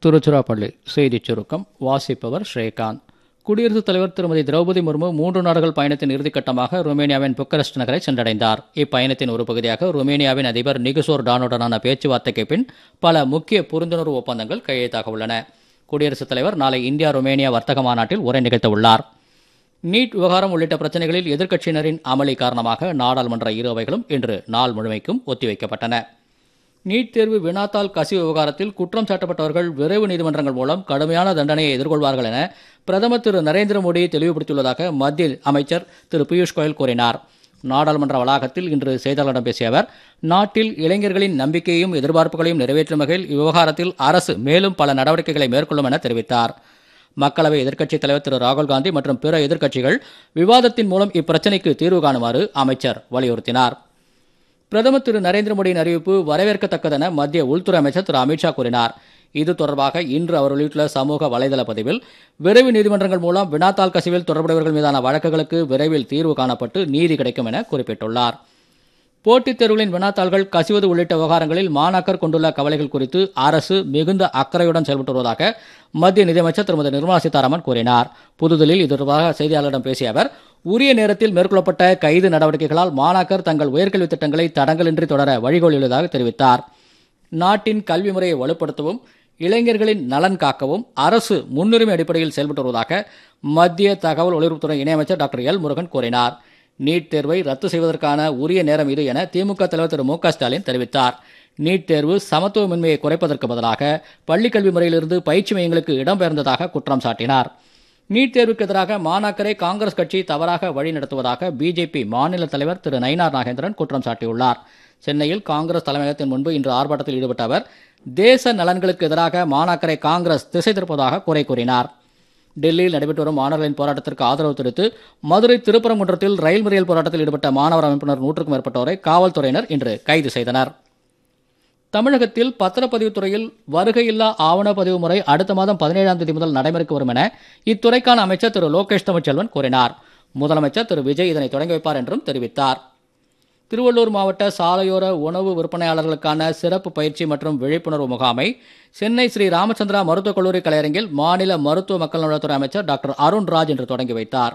திருச்சிராப்பள்ளி செய்திச் சுருக்கம் வாசிப்பவர் ஸ்ரீகாந்த் குடியரசுத் தலைவர் திருமதி திரௌபதி முர்மு மூன்று நாடுகள் பயணத்தின் இறுதிக்கட்டமாக ருமேனியாவின் புக்கரஸ்ட் நகரை சென்றடைந்தார் இப்பயணத்தின் ஒரு பகுதியாக ருமேனியாவின் அதிபர் நிகுசோர் டானுடனான பேச்சுவார்த்தைக்கு பின் பல முக்கிய புரிந்துணர்வு ஒப்பந்தங்கள் கையெழுத்தாக உள்ளன குடியரசுத் தலைவர் நாளை இந்தியா ருமேனியா வர்த்தக மாநாட்டில் உரை நிகழ்த்த உள்ளார் நீட் விவகாரம் உள்ளிட்ட பிரச்சனைகளில் எதிர்க்கட்சியினரின் அமளி காரணமாக நாடாளுமன்ற இரு அவைகளும் இன்று நாள் முழுமைக்கும் ஒத்திவைக்கப்பட்டன நீட் தேர்வு வினாத்தாள் கசிவு விவகாரத்தில் குற்றம் சாட்டப்பட்டவர்கள் விரைவு நீதிமன்றங்கள் மூலம் கடுமையான தண்டனையை எதிர்கொள்வார்கள் என பிரதமர் திரு நரேந்திர மோடி தெளிவுபடுத்தியுள்ளதாக மத்திய அமைச்சர் திரு பியூஷ் கோயல் கூறினார் நாடாளுமன்ற வளாகத்தில் இன்று செய்தியாளர்களிடம் பேசிய அவர் நாட்டில் இளைஞர்களின் நம்பிக்கையையும் எதிர்பார்ப்புகளையும் நிறைவேற்றும் வகையில் இவ்விவகாரத்தில் அரசு மேலும் பல நடவடிக்கைகளை மேற்கொள்ளும் என தெரிவித்தார் மக்களவை எதிர்க்கட்சித் தலைவர் திரு ராகுல் காந்தி மற்றும் பிற எதிர்க்கட்சிகள் விவாதத்தின் மூலம் இப்பிரச்சினைக்கு தீர்வு காணுமாறு அமைச்சர் வலியுறுத்தினார் பிரதமர் திரு நரேந்திர மோடியின் அறிவிப்பு வரவேற்கத்தக்கதென மத்திய உள்துறை அமைச்சர் திரு அமித்ஷா கூறினார் இது தொடர்பாக இன்று அவர் வெளியிட்டுள்ள சமூக வலைதள பதிவில் விரைவு நீதிமன்றங்கள் மூலம் வினாத்தாள் கசிவில் தொடர்புடையவர்கள் மீதான வழக்குகளுக்கு விரைவில் தீர்வு காணப்பட்டு நீதி கிடைக்கும் என குறிப்பிட்டுள்ளார் போட்டித் தேர்வுகளின் வினாத்தாள்கள் கசிவது உள்ளிட்ட விவகாரங்களில் மாணாக்கர் கொண்டுள்ள கவலைகள் குறித்து அரசு மிகுந்த அக்கறையுடன் செயல்பட்டு வருவதாக மத்திய நிதியமைச்சர் திருமதி நிர்மலா சீதாராமன் கூறினார் புதுதில்லியில் இது தொடர்பாக செய்தியாளர்களிடம் பேசிய அவர் உரிய நேரத்தில் மேற்கொள்ளப்பட்ட கைது நடவடிக்கைகளால் மாணாக்கர் தங்கள் உயர்கல்வி திட்டங்களை தடங்கலின்றி தொடர வழிகோலியுள்ளதாக தெரிவித்தார் நாட்டின் கல்வி முறையை வலுப்படுத்தவும் இளைஞர்களின் நலன் காக்கவும் அரசு முன்னுரிமை அடிப்படையில் செயல்பட்டு வருவதாக மத்திய தகவல் ஒலிபரப்புத்துறை இணையமைச்சர் டாக்டர் எல் முருகன் கூறினார் நீட் தேர்வை ரத்து செய்வதற்கான உரிய நேரம் இது என திமுக தலைவர் திரு மு க ஸ்டாலின் தெரிவித்தார் நீட் தேர்வு சமத்துவமின்மையை குறைப்பதற்கு பதிலாக பள்ளிக்கல்வி முறையிலிருந்து பயிற்சி மையங்களுக்கு இடம்பெயர்ந்ததாக குற்றம் சாட்டினார் நீட் தேர்வுக்கு எதிராக மாணாக்கரை காங்கிரஸ் கட்சி தவறாக வழிநடத்துவதாக பிஜேபி மாநில தலைவர் திரு நயினார் நாகேந்திரன் குற்றம் சாட்டியுள்ளார் சென்னையில் காங்கிரஸ் தலைமையகத்தின் முன்பு இன்று ஆர்ப்பாட்டத்தில் ஈடுபட்ட அவர் தேச நலன்களுக்கு எதிராக மாணாக்கரை காங்கிரஸ் திசை திருப்பதாக குறை கூறினார் டெல்லியில் நடைபெற்று வரும் மாணவர்களின் போராட்டத்திற்கு ஆதரவு தெரிவித்து மதுரை திருப்பரங்குன்றத்தில் ரயில் மறியல் போராட்டத்தில் ஈடுபட்ட மாணவர் அமைப்பினர் நூற்றுக்கும் மேற்பட்டோரை காவல்துறையினர் இன்று கைது செய்தனர் தமிழகத்தில் பத்திரப்பதிவுத் துறையில் வருகையில்லா ஆவணப்பதிவு முறை அடுத்த மாதம் பதினேழாம் தேதி முதல் நடைமுறைக்கு வரும் என இத்துறைக்கான அமைச்சர் திரு லோகேஷ் தமிழ்ச்செல்வன் கூறினார் முதலமைச்சர் திரு விஜய் இதனை தொடங்கி வைப்பார் என்றும் தெரிவித்தார் திருவள்ளூர் மாவட்ட சாலையோர உணவு விற்பனையாளர்களுக்கான சிறப்பு பயிற்சி மற்றும் விழிப்புணர்வு முகாமை சென்னை ஸ்ரீ ராமச்சந்திரா மருத்துவக் கல்லூரி கலையரங்கில் மாநில மருத்துவ மக்கள் நலத்துறை அமைச்சர் டாக்டர் அருண்ராஜ் இன்று தொடங்கி வைத்தார்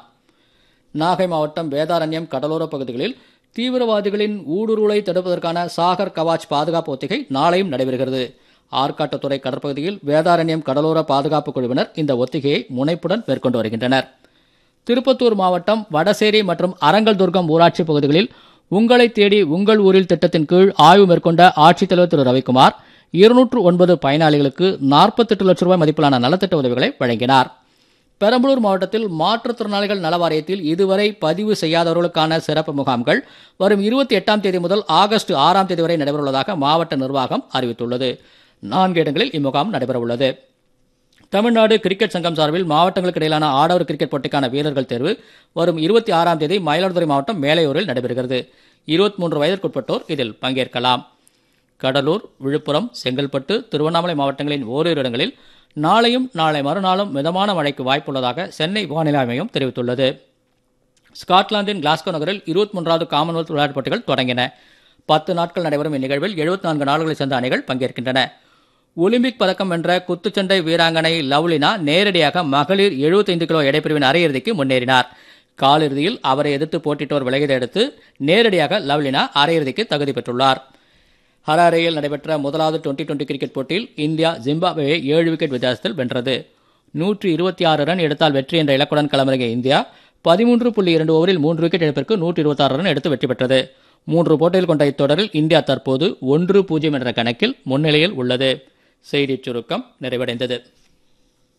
நாகை மாவட்டம் வேதாரண்யம் கடலோர பகுதிகளில் தீவிரவாதிகளின் ஊடுருவலை தடுப்பதற்கான சாகர் கவாச் பாதுகாப்பு ஒத்திகை நாளையும் நடைபெறுகிறது ஆற்காட்டுத்துறை கடற்பகுதியில் வேதாரண்யம் கடலோர பாதுகாப்பு குழுவினர் இந்த ஒத்திகையை முனைப்புடன் மேற்கொண்டு வருகின்றனர் திருப்பத்தூர் மாவட்டம் வடசேரி மற்றும் அரங்கல்துர்கம் ஊராட்சி பகுதிகளில் உங்களை தேடி உங்கள் ஊரில் திட்டத்தின் கீழ் ஆய்வு மேற்கொண்ட ஆட்சித்தலைவர் திரு ரவிக்குமார் இருநூற்று ஒன்பது பயனாளிகளுக்கு நாற்பத்தெட்டு லட்சம் ரூபாய் மதிப்பிலான நலத்திட்ட உதவிகளை வழங்கினார் பெரம்பலூர் மாவட்டத்தில் மாற்றுத்திறனாளிகள் நல வாரியத்தில் இதுவரை பதிவு செய்யாதவர்களுக்கான சிறப்பு முகாம்கள் வரும் இருபத்தி எட்டாம் தேதி முதல் ஆகஸ்ட் ஆறாம் தேதி வரை நடைபெறவுள்ளதாக மாவட்ட நிர்வாகம் அறிவித்துள்ளது நான்கு இடங்களில் இம்முகாம் நடைபெறவுள்ளது தமிழ்நாடு கிரிக்கெட் சங்கம் சார்பில் மாவட்டங்களுக்கு இடையிலான ஆடவர் கிரிக்கெட் போட்டிக்கான வீரர்கள் தேர்வு வரும் இருபத்தி ஆறாம் தேதி மயிலாடுதுறை மாவட்டம் மேலையூரில் நடைபெறுகிறது இருபத்தி மூன்று வயதிற்குட்பட்டோர் இதில் பங்கேற்கலாம் கடலூர் விழுப்புரம் செங்கல்பட்டு திருவண்ணாமலை மாவட்டங்களின் ஓரிரு இடங்களில் நாளையும் நாளை மறுநாளும் மிதமான மழைக்கு வாய்ப்புள்ளதாக சென்னை வானிலை மையம் தெரிவித்துள்ளது ஸ்காட்லாந்தின் கிளாஸ்கோ நகரில் இருபத்தி மூன்றாவது காமன்வெல்த் விளையாட்டுப் போட்டிகள் தொடங்கின பத்து நாட்கள் நடைபெறும் இந்நிகழ்வில் எழுபத்தி நான்கு நாடுகளைச் சேர்ந்த அணிகள் பங்கேற்கின்றன ஒலிம்பிக் பதக்கம் வென்ற குத்துச்சண்டை வீராங்கனை லவ்லினா நேரடியாக மகளிர் 75 கிலோ எடைப்பிரிவின் அரையிறுதிக்கு முன்னேறினார் காலிறுதியில் அவரை எதிர்த்து போட்டியிட்டோர் விலகியதை அடுத்து நேரடியாக லவ்லினா அரையிறுதிக்கு தகுதி பெற்றுள்ளார் ஹராரேயில் நடைபெற்ற முதலாவது டுவெண்டி டுவெண்டி கிரிக்கெட் போட்டியில் இந்தியா ஜிம்பாப்வேயை ஏழு விக்கெட் வித்தியாசத்தில் வென்றது நூற்றி இருபத்தி ஆறு ரன் எடுத்தால் வெற்றி என்ற இலக்குடன் களமிறங்கிய இந்தியா பதிமூன்று புள்ளி இரண்டு ஓவரில் மூன்று விக்கெட் இழப்பிற்கு நூற்றி இருபத்தாறு ரன் எடுத்து வெற்றி பெற்றது மூன்று போட்டிகள் கொண்ட இத்தொடரில் இந்தியா தற்போது ஒன்று பூஜ்ஜியம் என்ற கணக்கில் முன்னிலையில் உள்ளது செய்திச் சுருக்கம் நிறைவடைந்தது